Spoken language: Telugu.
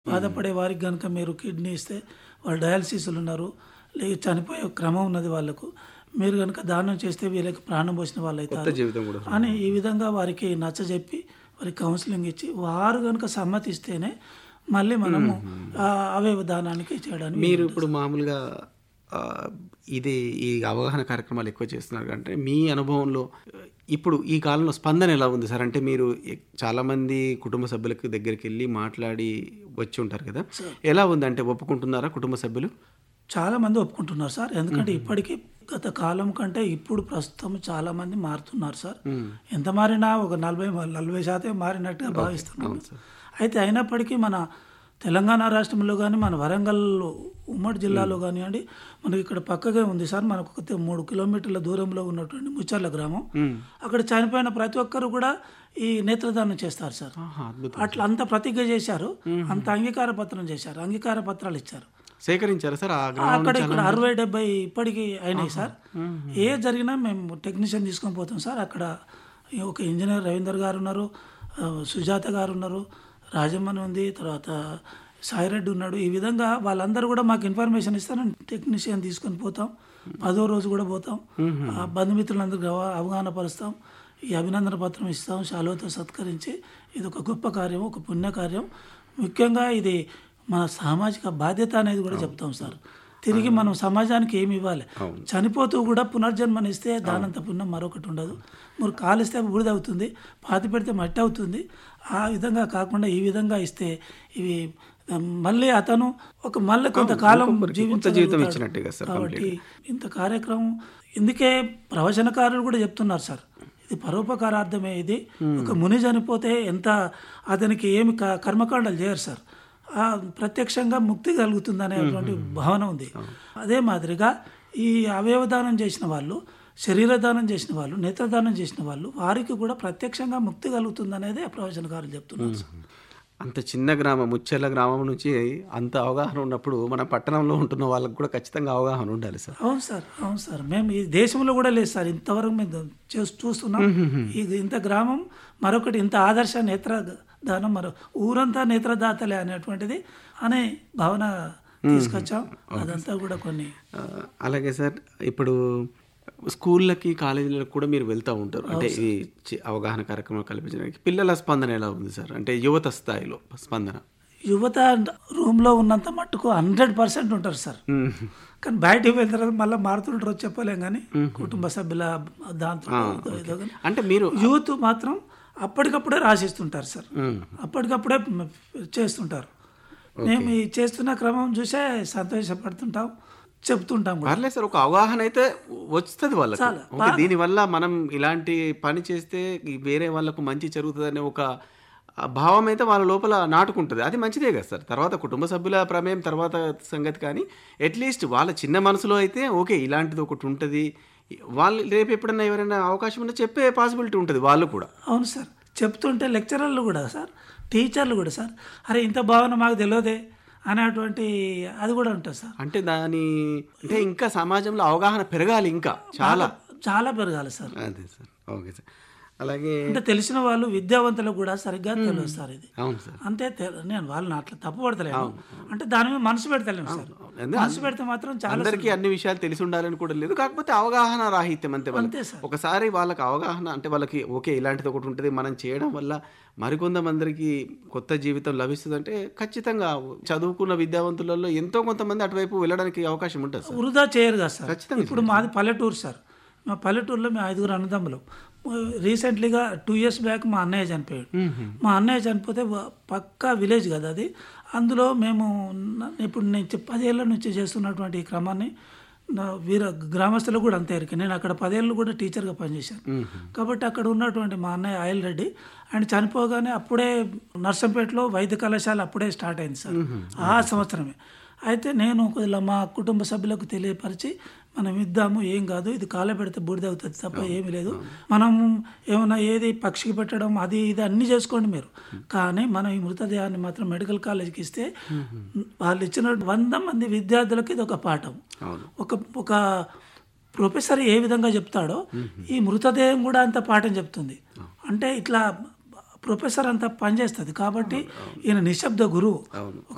బాధపడే వారికి కనుక మీరు కిడ్నీ ఇస్తే వాళ్ళు డయాలసిస్లు ఉన్నారు లేక చనిపోయే క్రమం ఉన్నది వాళ్ళకు మీరు కనుక దానం చేస్తే వీళ్ళకి ప్రాణం పోసిన వాళ్ళు కొత్త అవుతారు జీవితం కూడా అని ఈ విధంగా వారికి నచ్చజెప్పి వారికి కౌన్సిలింగ్ ఇచ్చి వారు కనుక సమ్మతిస్తేనే మళ్ళీ మనము ఆ అవయవ దానానికి చేయడానికి మీరు ఇప్పుడు మామూలుగా ఆ, ఇది ఈ అవగాహన కార్యక్రమాలు ఎక్కువ చేస్తున్నారు అంటే మీ అనుభవంలో ఆ, ఇప్పుడు ఈ కాలంలో స్పందన ఎలా ఉంది సార్ అంటే మీరు ఎ- చాలా మంది కుటుంబ సభ్యులకు దగ్గరికి వెళ్ళి మాట్లాడి వచ్చి ఉంటారు కదా ఎలా ఉంది అంటే ఒప్పుకుంటున్నారా కుటుంబ సభ్యులు చాలా మంది ఒప్పుకుంటున్నారు సార్ ఎందుకంటే ఇప్పటికీ గత కాలం కంటే ఇప్పుడు ప్రస్తుతం చాలా మంది మారుతున్నారు సార్ ఎంత మారినా ఒక నలభై నలభై శాతం మారినట్టుగా భావిస్తున్నాను అయితే అయినప్పటికీ మన తెలంగాణ రాష్ట్రంలో కానీ మన వరంగల్ ఉమ్మడి జిల్లాలో కానివ్వండి మనకి ఇక్కడ పక్కగా ఉంది సార్ మనకు ఒక తె- మూడు కిలోమీటర్ల దూరంలో ఉన్నటువంటి ముచ్చర్ల గ్రామం అక్కడ చనిపోయిన ప్రతి ఒక్కరు కూడా ఈ నేత్రదానం చేస్తారు సార్ ఆహా, అద్భుతం అట్లా అంత ప్రతిజ్ఞ చేశారు అంత అంగీకార పత్రం చేశారు అంగీకార పత్రాలు ఇచ్చారు సేకరించారా సార్ ఆ గ్రామం అక్కడ ఇక్కడ అరవై డెబ్బై ఇప్పటికి అయినాయి సార్ ఏ జరిగినా మేము టెక్నీషియన్ తీసుకొని పోతాం సార్ అక్కడ ఒక ఇంజనీర్ రవీందర్ గారు ఉన్నారు ఆ, సుజాత గారు ఉన్నారు రాజమ్మని ఉంది తర్వాత సాయిరెడ్డి ఉన్నాడు ఈ విధంగా వాళ్ళందరూ కూడా మాకు ఇన్ఫర్మేషన్ ఇస్తారు టెక్నీషియన్ తీసుకొని పోతాం పదో రోజు కూడా పోతాం ఆ బంధుమిత్రులందరికీ అవ- అవగాహన పరుస్తాం ఈ అభినందన పత్రం ఇస్తాం శాలువతో సత్కరించి ఇది ఒక గొప్ప కార్యం ఒక పుణ్య కార్యం ముఖ్యంగా ఇది మన సామాజిక బాధ్యత అనేది కూడా చెప్తాం సార్ తిరిగి మనం సమాజానికి ఏమి ఇవ్వాలి చనిపోతూ కూడా పునర్జన్మనిస్తే దానంత పుణ్యం మరొకటి ఉండదు మీరు కాలిస్తే బూడిద అవుతుంది పాతి పెడితే మట్టి అవుతుంది ఆ విధంగా కాకుండా ఈ విధంగా ఇస్తే ఇవి ఆ, మళ్ళీ అతను ఒక మళ్ళీ కొంతకాలం కొత్త జీవితం జీవించగలుగుతాడు. ఇచ్చినట్టే కదా సార్ కాబట్టి ఇంత కార్యక్రమం ఇందుకే ప్రవచనకారులు కూడా చెప్తున్నారు సార్ ఇది పరోపకారార్థమే ఇది ఒక ముని చనిపోతే ఎంత అతనికి ఏమి క- కర్మకాండాలు చేయరు సార్ ఆ ప్రత్యక్షంగా ముక్తి కలుగుతుంది అనేటువంటి భావన ఉంది అదే మాదిరిగా ఈ అవయవదానం చేసిన వాళ్ళు శరీరదానం చేసిన వాళ్ళు నేత్రదానం చేసిన వాళ్ళు వారికి కూడా ప్రత్యక్షంగా ముక్తి కలుగుతుంది అనేది ప్రవచనకారులు చెప్తున్నారు సార్ అంత చిన్న గ్రామం ముచ్చెర్ల గ్రామం నుంచి అంత అవగాహన ఉన్నప్పుడు మన పట్టణంలో ఉంటున్న వాళ్ళకి కూడా ఖచ్చితంగా అవగాహన ఉండాలి సార్ అవును సార్ అవును సార్ మేము ఈ దేశంలో కూడా లేదు సార్ ఇంతవరకు మేము చేసి చూస్తున్నాం ఇది ఇంత గ్రామం మరొకటి ఇంత ఆదర్శ నేత్ర దానం మరో ఊరంతా నేత్రదాతలే అనేటువంటిది అనే భావన తీసుకొచ్చాం అదంతా కూడా కొన్ని ఆ, అలాగే సార్ ఇప్పుడు స్కూళ్ళకి కాలేజీలకు కూడా మీరు వెళ్తూ ఉంటారు అంటే ఈ చి- అవగాహన కార్యక్రమం కల్పించడానికి పిల్లల స్పందన ఎలా ఉంది సార్ అంటే యువత స్థాయిలో స్పందన యువత రూమ్లో ఉన్నంత మట్టుకు హండ్రెడ్ పర్సెంట్ ఉంటారు సార్ కానీ బయటికి వెళ్ళిన తర్వాత మళ్ళీ మారుతుంటారో చెప్పలేం కానీ కుటుంబ సభ్యుల దాంతో ఏదో కానీ అంటే మీరు యూత్ మాత్రం అప్పటికప్పుడే రాసిస్తుంటారు సార్ అప్పటికప్పుడే మ- చేస్తుంటారు మేము ఈ చేస్తున్న క్రమం చూసే సంతోషపడుతుంటాం చెప్తుంటాం కూడా పర్లేదు సార్ ఒక అవగాహన అయితే వస్తుంది వాళ్ళకి చాలా. ఓకే దీనివల్ల మనం ఇలాంటి పని చేస్తే ఈ వేరే వాళ్ళకు మంచి జరుగుతుందనే ఒక ఆ భావం అయితే వాళ్ళ లోపల నాటుకుంటుంది అది మంచిదే కదా సార్ తర్వాత కుటుంబ సభ్యుల ప్రమేయం తర్వాత సంగతి కానీ అట్లీస్ట్ వాళ్ళ చిన్న మనసులో అయితే ఓకే ఇలాంటిది ఒకటి ఉంటుంది వాళ్ళు రేపు ఎప్పుడన్నా ఎవరైనా అవకాశం ఉంటే చెప్పే పాసిబిలిటీ ఉంటుంది వాళ్ళు కూడా అవును సార్ చెప్తుంటే లెక్చరర్లు కూడా సార్ టీచర్లు కూడా సార్ అరే ఇంత భావన మాకు తెలియదే అనేటువంటి అది కూడా ఉంటుంది సార్ అంటే దాని అంటే ఇంకా సమాజంలో అవగాహన పెరగాలి ఇంకా చాలా చాలా పెరగాలి సార్ అదే సార్ ఓకే సార్ అలాగే అంటే తెలిసిన వాళ్ళు విద్యావంతులకు కూడా సరిగ్గా తెలియదు సార్ ఇది అవును సార్ అంతే తె- నేను వాళ్ళని అట్లా తప్పు పడతలేను అంటే దాని మీద మనసు పెడతలేము సార్ అంతే. మనసు పెడితే మాత్రం చాలా అందరికీ అన్ని విషయాలు తెలిసి ఉండాలని కూడా లేదు కాకపోతే అవగాహన రాహిత్యం అంతే వాళ్ళకి. అంతే సార్. ఒకసారి వాళ్ళకి అవగాహన అంటే వాళ్ళకి ఓకే ఇలాంటిది ఒకటి ఉంటుంది మనం చేయడం వల్ల మరికొంతమందికి కొత్త జీవితం లభిస్తుంది అంటే ఖచ్చితంగా చదువుకున్న విద్యావంతులలో ఎంతో కొంతమంది అటువైపు వెళ్ళడానికి అవకాశం ఉంటుంది సార్ వృధా చేయరు కదా సార్ ఖచ్చితంగా ఇప్పుడు మాది పల్లెటూరు సార్ మా పల్లెటూరులో మేము ఐదుగురు అన్నదమ్ములు రీసెంట్లీగా టూ ఇయర్స్ బ్యాక్ మా అన్నయ్య చనిపోయాడు మా అన్నయ్య చనిపోతే వ- పక్కా విలేజ్ కదా అది అందులో మేము న- ఇప్పుడు నేను చెప్- పదేళ్ల నుంచి చేస్తున్నటువంటి ఈ క్రమాన్ని నా వీర గ్రామస్తులకు కూడా అంతే ఎరిక నేను అక్కడ పదేళ్ళు కూడా టీచర్గా పనిచేశాను కాబట్టి అక్కడ ఉన్నటువంటి మా అన్నయ్య ఆయిల్ రెడ్డి ఆయన చనిపోగానే అప్పుడే నర్సంపేటలో వైద్య కళాశాల అప్పుడే స్టార్ట్ అయింది సార్ ఆ సంవత్సరమే అయితే నేను ఇలా మా కుటుంబ సభ్యులకు తెలియపరిచి మనం ఇద్దాము ఏం కాదు ఇది కాల పెడితే బూడిద అవుతుంది తప్ప ఏమీ లేదు మనం ఏమైనా ఏది పక్షికి పెట్టడం అది ఇది అన్నీ చేసుకోండి మీరు కానీ మనం ఈ మృతదేహాన్ని మాత్రం మెడికల్ కాలేజీకి ఇస్తే వాళ్ళు ఇచ్చిన వంద మంది విద్యార్థులకు ఇది ఒక పాఠం అవును ఒక ఒక ప్రొఫెసర్ ఏ విధంగా చెప్తాడో ఈ మృతదేహం కూడా అంత పాఠం చెప్తుంది అంటే ఇట్లా ప్రొఫెసర్ అంతా పనిచేస్తుంది కాబట్టి ఈయన నిశ్శబ్ద గురువు అవును